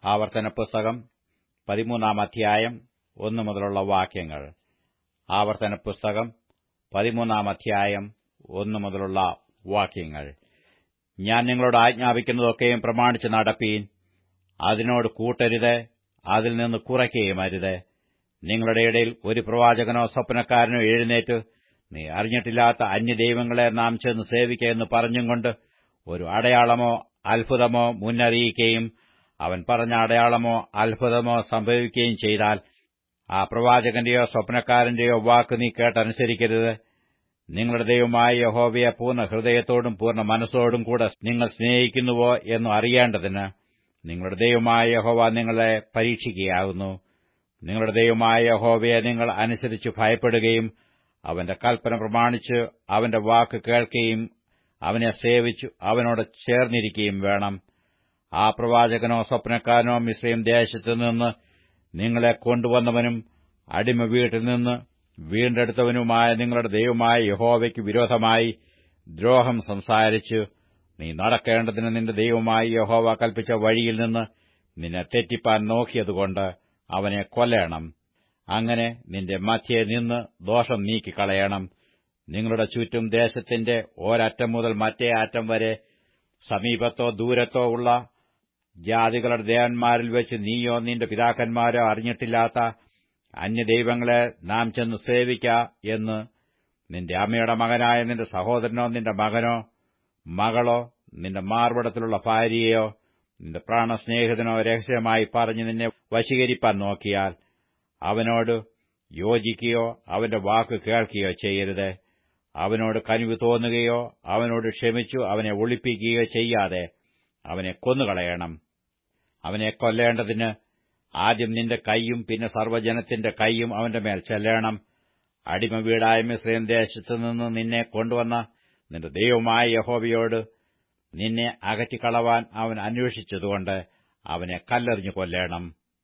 ആവർത്തന പുസ്തകം പതിമൂന്നാം അധ്യായം ഒന്നു മുതലുള്ള വാക്യങ്ങൾ ആവർത്തന പുസ്തകം പതിമൂന്നാം അധ്യായം ഒന്നു മുതലുള്ള വാക്യങ്ങൾ ഞാൻ നിങ്ങളോട് ആജ്ഞാപിക്കുന്നതൊക്കെയും പ്രമാണിച്ച് നടപ്പീൻ അതിനോട് കൂട്ടരുത് അതിൽ നിന്ന് കുറയ്ക്കുകയും അരുത് നിങ്ങളുടെ ഇടയിൽ ഒരു പ്രവാചകനോ സ്വപ്നക്കാരനോ എഴുന്നേറ്റ് നീ അറിഞ്ഞിട്ടില്ലാത്ത അന്യദൈവങ്ങളെ നാം ചെന്ന് സേവിക്കുക എന്ന് പറഞ്ഞും കൊണ്ട് ഒരു അടയാളമോ അത്ഭുതമോ മുന്നറിയിക്കുകയും അവൻ പറഞ്ഞ അടയാളമോ അത്ഭുതമോ സംഭവിക്കുകയും ചെയ്താൽ ആ പ്രവാചകന്റെയോ സ്വപ്നക്കാരന്റെയോ വാക്ക് നീ കേട്ടനുസരിക്കരുത് നിങ്ങളുടെ ദൈവമായ യഹോവയെ പൂർണ്ണ ഹൃദയത്തോടും പൂർണ്ണ മനസ്സോടും കൂടെ നിങ്ങൾ സ്നേഹിക്കുന്നുവോ എന്ന് അറിയേണ്ടതിന് നിങ്ങളുടെ ദൈവമായ യഹോവ നിങ്ങളെ പരീക്ഷിക്കുകയാകുന്നു നിങ്ങളുടെ ദൈവമായ യഹോവയെ നിങ്ങൾ അനുസരിച്ച് ഭയപ്പെടുകയും അവന്റെ കൽപ്പന പ്രമാണിച്ച് അവന്റെ വാക്ക് കേൾക്കുകയും അവനെ സേവിച്ചു അവനോട് ചേർന്നിരിക്കുകയും വേണം ആ പ്രവാചകനോ സ്വപ്നക്കാരനോ മിശ്രയും ദേശത്തു നിന്ന് നിങ്ങളെ കൊണ്ടുവന്നവനും അടിമ വീട്ടിൽ നിന്ന് വീണ്ടെടുത്തവനുമായ നിങ്ങളുടെ ദൈവമായ യഹോവയ്ക്ക് വിരോധമായി ദ്രോഹം സംസാരിച്ച് നീ നടക്കേണ്ടതിന് നിന്റെ ദൈവമായി യഹോവ കൽപ്പിച്ച വഴിയിൽ നിന്ന് നിന്നെ തെറ്റിപ്പാൻ നോക്കിയതുകൊണ്ട് അവനെ കൊല്ലണം അങ്ങനെ നിന്റെ മധ്യേ നിന്ന് ദോഷം നീക്കിക്കളയണം നിങ്ങളുടെ ചുറ്റും ദേശത്തിന്റെ ഒരറ്റം മുതൽ മറ്റേ അറ്റം വരെ സമീപത്തോ ദൂരത്തോ ഉള്ള ജാതികളുടെ ദേവന്മാരിൽ വെച്ച് നീയോ നിന്റെ പിതാക്കന്മാരോ അറിഞ്ഞിട്ടില്ലാത്ത അന്യദൈവങ്ങളെ നാം ചെന്ന് സേവിക്ക എന്ന് നിന്റെ അമ്മയുടെ മകനായ നിന്റെ സഹോദരനോ നിന്റെ മകനോ മകളോ നിന്റെ മാർവിടത്തിലുള്ള ഭാര്യയോ നിന്റെ പ്രാണസ്നേഹിതനോ രഹസ്യമായി പറഞ്ഞ് നിന്നെ വശീകരിപ്പാൻ നോക്കിയാൽ അവനോട് യോജിക്കുകയോ അവന്റെ വാക്ക് കേൾക്കുകയോ ചെയ്യരുത് അവനോട് കനിവ് തോന്നുകയോ അവനോട് ക്ഷമിച്ചു അവനെ ഒളിപ്പിക്കുകയോ ചെയ്യാതെ അവനെ കൊന്നുകളയണം അവനെ കൊല്ലേണ്ടതിന് ആദ്യം നിന്റെ കൈയും പിന്നെ സർവ്വജനത്തിന്റെ കൈയും അവന്റെ മേൽ ചെല്ലണം അടിമ വീടായ മിശ്രയും ദേശത്തു നിന്ന് നിന്നെ കൊണ്ടുവന്ന നിന്റെ ദൈവമായ യഹോവയോട് നിന്നെ അകറ്റിക്കളവാൻ അവൻ അന്വേഷിച്ചതുകൊണ്ട് അവനെ കല്ലെറിഞ്ഞു കൊല്ലേണം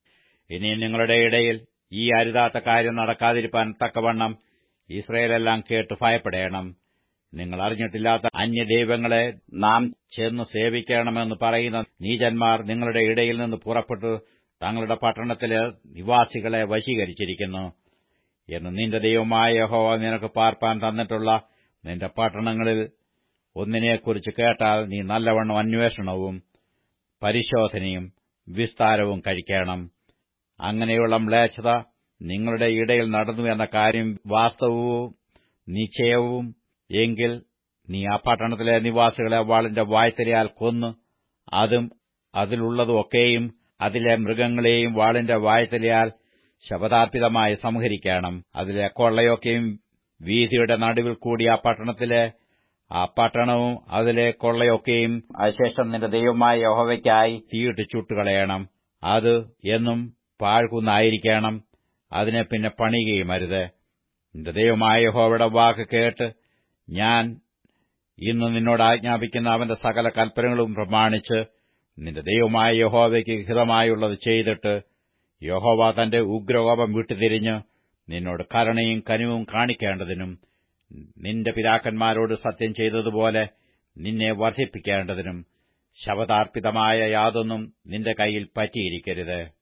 ഇനി നിങ്ങളുടെ ഇടയിൽ ഈ അരുതാത്ത കാര്യം നടക്കാതിരിപ്പാൻ തക്കവണ്ണം ഇസ്രയേലെല്ലാം കേട്ട് ഭയപ്പെടേണം നിങ്ങൾ അറിഞ്ഞിട്ടില്ലാത്ത അന്യദൈവങ്ങളെ നാം ചെന്ന് സേവിക്കണമെന്ന് പറയുന്ന നീചന്മാർ നിങ്ങളുടെ ഇടയിൽ നിന്ന് പുറപ്പെട്ടു തങ്ങളുടെ പട്ടണത്തിലെ നിവാസികളെ വശീകരിച്ചിരിക്കുന്നു എന്ന് നിന്റെ ദൈവമായ യഹോവ നിനക്ക് പാർപ്പാൻ തന്നിട്ടുള്ള നിന്റെ പട്ടണങ്ങളിൽ ഒന്നിനെക്കുറിച്ച് കേട്ടാൽ നീ നല്ലവണ്ണം അന്വേഷണവും പരിശോധനയും വിസ്താരവും കഴിക്കണം അങ്ങനെയുള്ള മ്ലേച്ഛത നിങ്ങളുടെ ഇടയിൽ നടന്നു എന്ന കാര്യം വാസ്തവവും നിശ്ചയവും എങ്കിൽ നീ ആ പട്ടണത്തിലെ നിവാസികളെ വാളിന്റെ വായ്ത്തലയാൽ കൊന്ന് അതും അതിലുള്ളതൊക്കെയും അതിലെ മൃഗങ്ങളെയും വാളിന്റെ വായ്ത്തലയാൽ ശപഥാർപ്പിതമായി സംഹരിക്കണം അതിലെ കൊള്ളയൊക്കെയും വീതിയുടെ നടുവിൽ കൂടി ആ പട്ടണത്തിലെ ആ പട്ടണവും അതിലെ കൊള്ളയൊക്കെയും അശേഷം നിന്റെ ദൈവമായ യഹോവയ്ക്കായി തീയിട്ട് ചുട്ടുകളയണം അത് എന്നും പാഴ്കുന്നായിരിക്കണം അതിനെ പിന്നെ പണിയുകയും അരുത് നിന്റെ ദൈവമായ യഹോവയുടെ വാക്ക് കേട്ട് ഞാൻ ഇന്ന് നിന്നോട് ആജ്ഞാപിക്കുന്ന അവന്റെ സകല കൽപ്പനകളും പ്രമാണിച്ച് നിന്റെ ദൈവമായ യഹോവയ്ക്ക് ഹിതമായുള്ളത് ചെയ്തിട്ട് യഹോവ തന്റെ ഉഗ്രകോപം വിട്ടുതിരിഞ്ഞ് നിന്നോട് കരുണയും കനിവും കാണിക്കേണ്ടതിനും നിന്റെ പിതാക്കന്മാരോട് സത്യം ചെയ്തതുപോലെ നിന്നെ വർദ്ധിപ്പിക്കേണ്ടതിനും ശവതാർപ്പിതമായ യാതൊന്നും നിന്റെ കൈയിൽ പറ്റിയിരിക്കരുത്